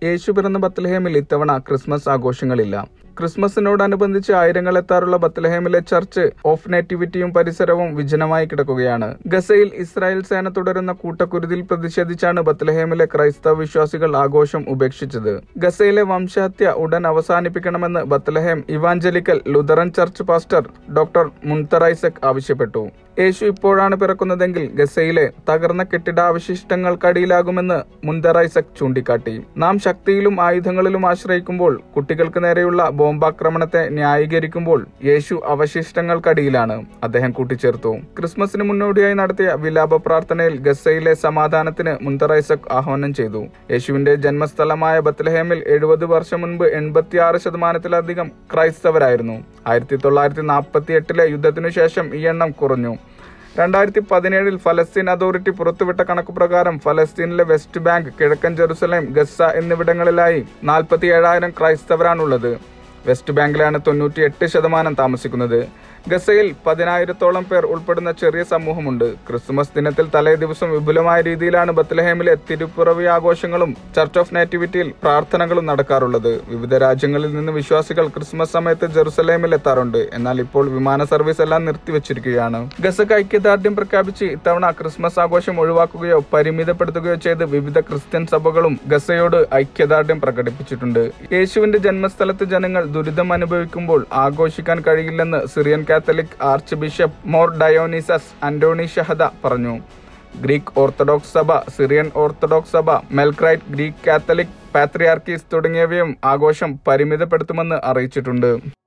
യേശു പിറന്ന ബത്ലഹേമിൽ ഇത്തവണ ക്രിസ്മസ് ആഘോഷങ്ങളില്ല ക്രിസ്മസിനോടനുബന്ധിച്ച് ആയിരങ്ങൾ എത്താറുള്ള ബത്ലഹേമിലെ ചർച്ച് ഓഫ് നേറ്റിവിറ്റിയും പരിസരവും വിജനമായി കിടക്കുകയാണ് ഗസയിൽ ഇസ്രായേൽ സേന തുടരുന്ന കൂട്ടക്കുരുതിയിൽ പ്രതിഷേധിച്ചാണ് ബത്ലഹേമിലെ ക്രൈസ്തവ വിശ്വാസികൾ ആഘോഷം ഉപേക്ഷിച്ചത് ഗസയിലെ വംശഹത്യ ഉടൻ അവസാനിപ്പിക്കണമെന്ന് Bethlehem evangelical Lutheran church pastor doctor മുൻതറൈസക് ആവശ്യപ്പെട്ടു യേശു ഇപ്പോഴാണ് പിറക്കുന്നതെങ്കിൽ ഗസയിലെ തകർന്ന കെട്ടിടാവശിഷ്ടങ്ങൾക്കടിയിലാകുമെന്ന് മുൻതറൈസക് ചൂണ്ടിക്കാട്ടി നാം ശക്തിയിലും ആയുധങ്ങളിലും ആശ്രയിക്കുമ്പോൾ കുട്ടികൾക്ക് നേരെയുള്ള ബോംബാക്രമണത്തെ ന്യായീകരിക്കുമ്പോൾ യേശു അവശിഷ്ടങ്ങൾക്കടിയിലാണ് അദ്ദേഹം കൂട്ടിച്ചേർത്തു ക്രിസ്മസിന് മുന്നോടിയായി നടത്തിയ വിലാപ പ്രാർത്ഥനയിൽ ഗസയിലെ സമാധാനത്തിന് മുൻതറൈസക് ആഹ്വാനം ചെയ്തു യേശുവിന്റെ ജന്മസ്ഥലമായ ബത്ലഹേമിൽ എഴുപത് വർഷം മുൻപ് എൺപത്തിയാറ് ശതമാനത്തിലധികം ക്രൈസ്തവരായിരുന്നു ആയിരത്തി തൊള്ളായിരത്തി നാൽപ്പത്തി എട്ടിലെ യുദ്ധത്തിനു ശേഷം ഈ എണ്ണം കുറഞ്ഞു രണ്ടായിരത്തി പതിനേഴിൽ ഫലസ്തീൻ അതോറിറ്റി പുറത്തുവിട്ട കണക്കുപ്രകാരം ഫലസ്തീനിലെ വെസ്റ്റ് ബാങ്ക് കിഴക്കൻ ജെറുസലേം ഗസ എന്നിവിടങ്ങളിലായി നാൽപ്പത്തി ഏഴായിരം ക്രൈസ്തവരാണുള്ളത് വെസ്റ്റ് ബാങ്കിലാണ് തൊണ്ണൂറ്റി എട്ട് ശതമാനം താമസിക്കുന്നത് ഗസയിൽ പതിനായിരത്തോളം പേർ ഉൾപ്പെടുന്ന ചെറിയ സമൂഹമുണ്ട് ക്രിസ്മസ് ദിനത്തിൽ തലേ ദിവസം വിപുലമായ രീതിയിലാണ് ബത്ലഹേമിലെ തിരുപ്പിറവി ആഘോഷങ്ങളും ചർച്ച് ഓഫ് നേറ്റിവിറ്റിയിൽ പ്രാർത്ഥനകളും നടക്കാറുള്ളത് വിവിധ രാജ്യങ്ങളിൽ നിന്ന് വിശ്വാസികൾ ക്രിസ്മസ് സമയത്ത് ജെറുസലേമിൽ എത്താറുണ്ട് എന്നാൽ ഇപ്പോൾ വിമാന സർവീസ് എല്ലാം നിർത്തിവച്ചിരിക്കുകയാണ് ഗസക്ക് ഐക്യദാർഢ്യം പ്രഖ്യാപിച്ച് ഇത്തവണ ക്രിസ്മസ് ആഘോഷം ഒഴിവാക്കുകയോ പരിമിതപ്പെടുത്തുകയോ ചെയ്ത് വിവിധ ക്രിസ്ത്യൻ സഭകളും ഗസയോട് ഐക്യദാർഢ്യം പ്രകടിപ്പിച്ചിട്ടുണ്ട് യേശുവിന്റെ ജന്മസ്ഥലത്ത് ജനങ്ങൾ ദുരിതം അനുഭവിക്കുമ്പോൾ ആഘോഷിക്കാൻ കഴിയില്ലെന്ന് സിറിയൻ കാത്തലിക് ആർച്ച് ബിഷപ്പ് മോർ ഡയോനിസസ് അന്റോണി ഷഹദ പറഞ്ഞു ഗ്രീക്ക് ഓർത്തഡോക്സ് സഭ സിറിയൻ ഓർത്തഡോക്സ് സഭ മെൽക്രൈറ്റ് ഗ്രീക്ക് കാത്തലിക് പാത്രിയാർക്കീസ് തുടങ്ങിയവയും ആഘോഷം പരിമിതപ്പെടുത്തുമെന്ന് അറിയിച്ചിട്ടുണ്ട്